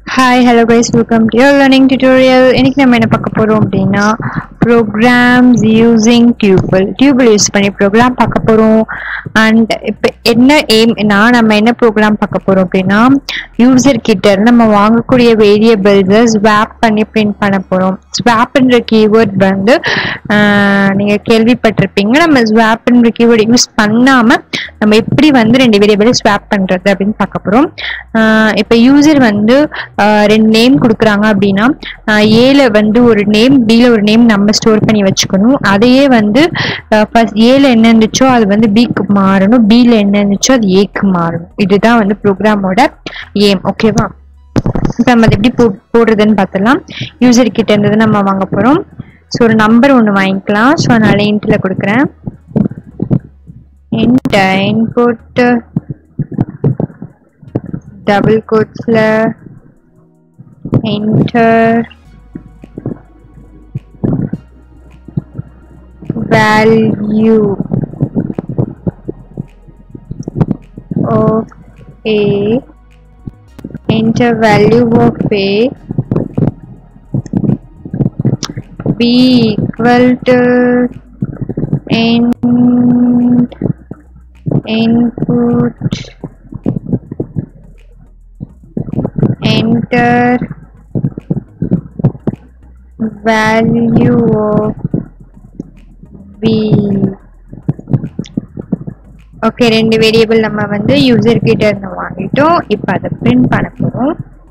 Hi hello guys welcome to your learning tutorial இன்னைக்கு நம்ம என்ன பார்க்க போறோம் அப்படின்னா programs using tuple tuple use பண்ணி ப்ரோக்ராம் பார்க்க போறோம் அண்ட் இப்போ என்ன எய்ம்னா நம்ம என்ன ப்ரோக்ராம் பார்க்க போறோம் அப்படின்னா யூசர் கிட்ட இருந்து நம்ம வாங்கக்கூடிய வேரியபிள்ஸை ஸ்வாப் பண்ணி பிரிண்ட் பண்ண போறோம் ஸ்வாப்ன்ற கீவேர்ட் வந்து ஆஹ், நீங்க கேள்விப்பட்டிருப்பீங்க நம்ம ஸ்வாப்ன்ற கீவேர்ட் யூஸ் பண்ணாம நம்ம எப்படி வந்து ரெண்டு வேரியபிளை ஸ்வாப் பண்றது அப்படின்னு பார்க்க போறோம் ஆஹ் இப்ப யூசர் வந்து ஆஹ் ரெண்டு நேம் கொடுக்குறாங்க அப்படின்னா ஏல வந்து ஒரு நேம் பில ஒரு நேம் நம்ம ஸ்டோர் பண்ணி வச்சுக்கணும் அதையே வந்து ஃபர்ஸ்ட் ஏல என்ன இருந்துச்சோ அது வந்து பிக்கு மாறணும் பில என்ன இருந்துச்சோ அது ஏக்கு மாறணும் இதுதான் வந்து ப்ரோக்ராமோட ஏம் ஓகேவா இப்போ நம்ம அது எப்படி போ போடுறதுன்னு பார்த்துலாம் யூசர் கிட்ட இருந்தது நம்ம வாங்க போறோம் ஸோ ஒரு நம்பர் ஒன்று வாங்கிக்கலாம் ஸோ அதனால இன்ட்டில் கொடுக்குறேன் int input double quotesல enter value of a enter value of a be equal to end input enter value of b okay ரெண்டு வேரியபிள் நம்ம வந்து யூசர் கிட்ட இருந்து வாங்கிட்டோம் இப்போ அதை பிரிண்ட் பண்ண போறோம்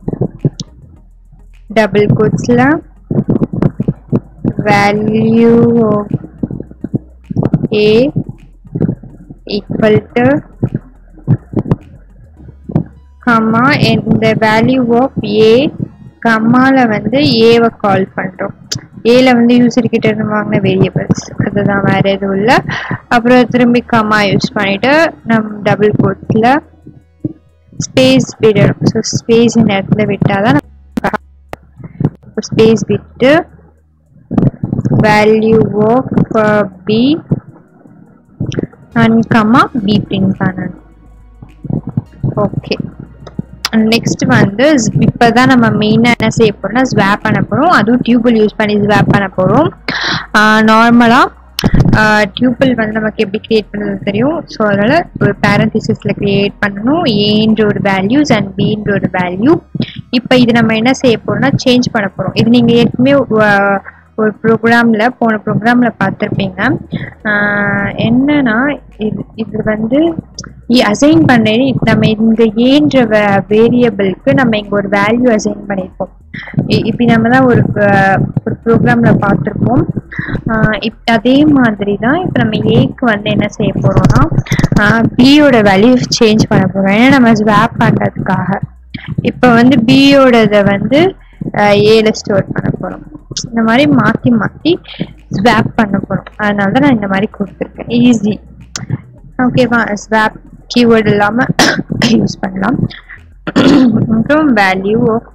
டபுள் கோட்ஸ்ல value of A equal to comma இந்த வேல்யூ ஆஃப் ஏ கம்மால வந்து ஏவை கால் பண்றோம் ஏல வந்து யூசர் கிட்ட இருந்து வாங்கின வேரியபிள்ஸ் அதுதான் வேற எதுவும் இல்லை அப்புறம் திரும்பி கம்மா யூஸ் பண்ணிட்டு நம் டபுள் கோட்ஸ்ல ஸ்பேஸ் விடணும் ஸோ ஸ்பேஸ் இந்த இடத்துல விட்டாதான் ஸ்பேஸ் விட்டு value of B and comma B print பண்ணணும் ஓகே நெக்ஸ்ட் வந்து இப்போதான் நம்ம மெயினாக என்ன செய்ய போறோம்னா ஸ்வாப் பண்ண போறோம் அதுவும் டியூபிள் யூஸ் பண்ணி ஸ்வாப் பண்ண போறோம் நார்மலாக டியூபிள் வந்து நமக்கு எப்படி கிரியேட் பண்ணுறது தெரியும் ஸோ அதனால ஒரு பேரந்திசிஸில் கிரியேட் பண்ணணும் ஏன்ற ஒரு வேல்யூஸ் அண்ட் பின்ற ஒரு வேல்யூ இப்போ இது நம்ம என்ன செய்ய போறோம்னா சேஞ்ச் பண்ண போறோம் இது நீங்கள் ஏற்கனவே uh, ஒரு ப்ரோக்ராமில் போன ப்ரோக்ராமில் பார்த்துருப்பீங்க என்னன்னா இது இது வந்து அசைன் பண்ண நம்ம இந்த ஏன்ற வேரியபிளுக்கு நம்ம இங்கே ஒரு வேல்யூ அசைன் பண்ணியிருப்போம் இ- இப்படி நம்ம தான் ஒரு அஹ், ஒரு ப்ரோக்ராமில் பார்த்துருப்போம் இப் அதே மாதிரி தான் இப்போ நம்ம ஏக்கு வந்து என்ன செய்ய போகிறோம்னா பியோட வேல்யூ சேஞ்ச் பண்ண போகிறோம் ஏன்னா நம்ம ஸ்வாப் பண்ணுறதுக்காக இப்போ வந்து பியோடதை வந்து ஏல ஸ்டோர் பண்ண போகிறோம் இந்த மாதிரி மாற்றி மாற்றி ஸ்வாப் பண்ண போகிறோம் அதனால தான் நான் இந்த மாதிரி கொடுத்துருக்கேன் ஈஸி ஓகேவா ஸ்வாப் கீவேர்டு இல்லாமல் யூஸ் பண்ணலாம் அப்புறம் வேல்யூ ஆஃப்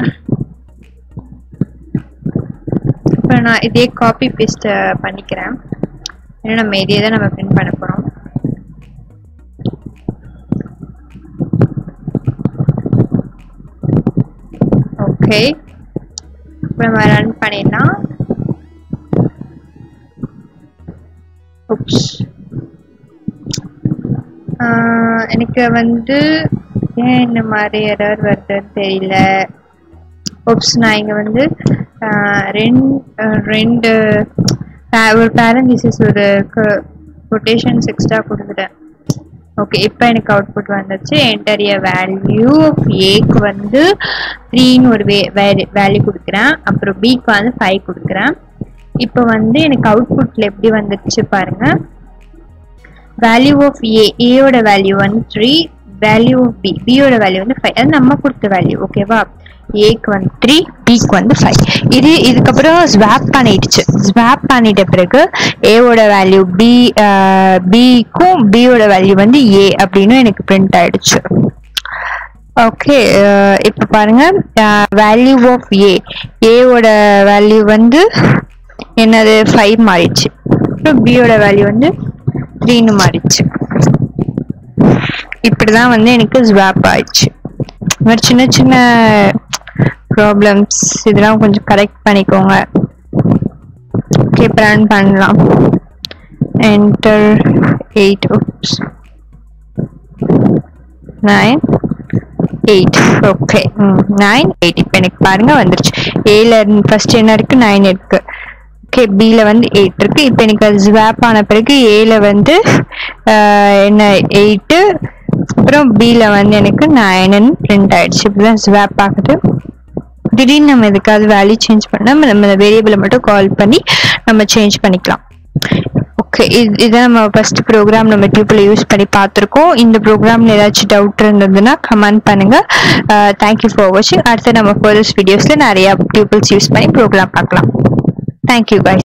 இப்போ நான் இதே காப்பி பேஸ்ட் பண்ணிக்கிறேன் ஏன்னா நம்ம இதே தான் நம்ம பிரிண்ட் பண்ண போகிறோம் ஓகே இப்போ நம்ம ரன் பண்ணிடலாம் Oops. ஆஹ் எனக்கு வந்து ஏன் இந்த மாதிரி எரர் வருதுன்னு தெரியல ஓப்ஸ் நான் இங்கே வந்து ரெண்டு ரெண்டு pa- ஒரு பேரண்டிசஸ் ஒரு கொட்டேஷன்ஸ் எக்ஸ்ட்ரா கொடுத்துட்டேன் ஓகே இப்போ எனக்கு அவுட்புட் வந்துச்சு என்டர் எ வேல்யூ ஆஃப் ஏக்கு வந்து த்ரீன்னு ஒரு வே வேல்யூ கொடுக்குறேன் அப்புறம் பிக்கு வந்து ஃபைவ் கொடுக்குறேன் இப்போ வந்து எனக்கு அவுட்புட்டில் எப்படி வந்துடுச்சு பாருங்க வேல்யூ ஆஃப் ஏ ஏயோட வேல்யூ வந்து த்ரீ வேல்யூ ஆஃப் பி பியோட வேல்யூ வந்து ஃபைவ் அது நம்ம கொடுத்த வேல்யூ ஓகேவா ஏக்கு வந்து த்ரீ பிக்கு வந்து ஃபைவ் இது இதுக்கப்புறம் ஸ்வாப் பண்ணிடுச்சு ஸ்வாப் பண்ணிட்ட பிறகு ஏவோட வேல்யூ பி பிக்கும் பியோட வேல்யூ வந்து ஏ அப்படின்னு எனக்கு பிரிண்ட் ஆயிடுச்சு ஓகே இப்போ பாருங்க வேல்யூ ஆஃப் ஏ ஏவோட வேல்யூ வந்து என்னது ஃபைவ் மாறிடுச்சு அப்புறம் பியோட வேல்யூ வந்து த்ரீன்னு மாறிடுச்சு இப்படிதான் வந்து எனக்கு ஸ்வாப் ஆயிடுச்சு இந்த மாதிரி சின்ன சின்ன ப்ராப்ளம்ஸ் இதெல்லாம் கொஞ்சம் கரெக்ட் பண்ணிக்கோங்க ஓகே இப்போ ரன் பண்ணலாம் enter eight oops nine eight okay nine eight இப்போ எனக்கு பாருங்க வந்துருச்சு ஏல ஃபர்ஸ்ட் என்ன இருக்கு நைன் இருக்கு ஓகே பியில் வந்து எயிட் இருக்கு இப்போ எனக்கு அது ஸ்வாப் ஆன பிறகு ஏல வந்து ஆஹ், என்ன எயிட்டு அப்புறம் பியில் வந்து எனக்கு நைன் பிரிண்ட் ஆயிடுச்சு இப்படிதான் ஸ்வாப் ஆகுது திடீர்னு நம்ம எதுக்காவது வேல்யூ சேஞ்ச் பண்ணா நம்ம நம்ம வேரியபிளை மட்டும் கால் பண்ணி நம்ம சேஞ்ச் பண்ணிக்கலாம் ஓகே இது இதை நம்ம ஃபர்ஸ்ட் ப்ரோக்ராம் நம்ம டியூப்பில் யூஸ் பண்ணி பார்த்துருக்கோம் இந்த ப்ரோக்ராமில் ஏதாச்சும் டவுட் இருந்ததுன்னா கமெண்ட் பண்ணுங்க தேங்க்யூ ஃபார் வாட்சிங் அடுத்து நம்ம ஃபர்தர்ஸ் வீடியோஸில் நிறைய டியூப்பிள்ஸ் யூஸ் பண்ணி ப்ரோக்ராம் பார்க்கலாம் தேங்க்யூ guys